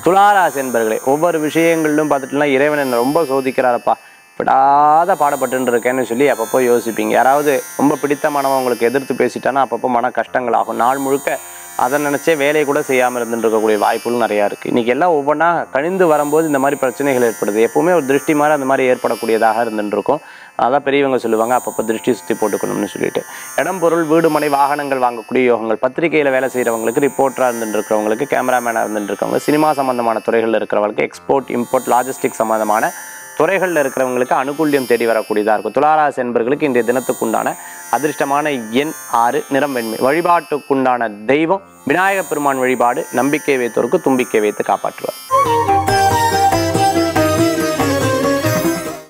துளாராசி என்பர்களே ஒவ்வொரு விஷயங்களிலும் பார்த்துட்டுனா இறைவன் என்னை ரொம்ப சோதிக்கிறாரப்பா விடாத பாடப்பட்டு இருக்கேன்னு சொல்லி அப்பப்போ யோசிப்பீங்க யாராவது ரொம்ப பிடித்தமானவன் உங்களுக்கு எதிர்த்து பேசிட்டானா அப்பப்போ மன கஷ்டங்கள் ஆகும் நாள் முழுக்க அதை நினச்சே வேலையை கூட செய்யாமல் இருந்துட்டு இருக்கக்கூடிய வாய்ப்புகள் நிறையா இருக்குது இன்றைக்கி எல்லாம் ஒவ்வொன்றா கணிந்து வரும்போது இந்த மாதிரி பிரச்சனைகள் ஏற்படுது எப்பவுமே ஒரு திருஷ்டி மாதிரி அந்த மாதிரி ஏற்படக்கூடியதாக இருந்துட்டு இருக்கும் அதான் பெரியவங்க சொல்லுவாங்க அப்பப்போ திருஷ்டி சுற்றி போட்டுக்கணும்னு சொல்லிட்டு இடம் பொருள் வீடு மனை வாகனங்கள் வாங்கக்கூடிய யோகங்கள் பத்திரிகையில் வேலை செய்கிறவங்களுக்கு ரிப்போர்ட்டராக இருந்துட்டு இருக்கிறவங்களுக்கு கேமராமேனாக இருந்துட்டு இருக்கவங்க சினிமா சம்பந்தமான துறைகளில் இருக்கிறவங்களுக்கு எக்ஸ்போர்ட் இம்போர்ட் லாஜிஸ்டிக் சம்பந்தமான துறைகளில் இருக்கிறவங்களுக்கு அனுகூல்யம் தேடி வரக்கூடியதாக இருக்கும் துளாராசி என்பர்களுக்கு இன்றைய தினத்துக்குண்டான அதிர்ஷ்டமான எண் ஆறு நிறம் வெண்மை வழிபாட்டுக்குண்டான தெய்வம் விநாயகப் பெருமான் வழிபாடு நம்பிக்கை வைத்தோருக்கு தும்பிக்கை வைத்து காப்பாற்றுவார்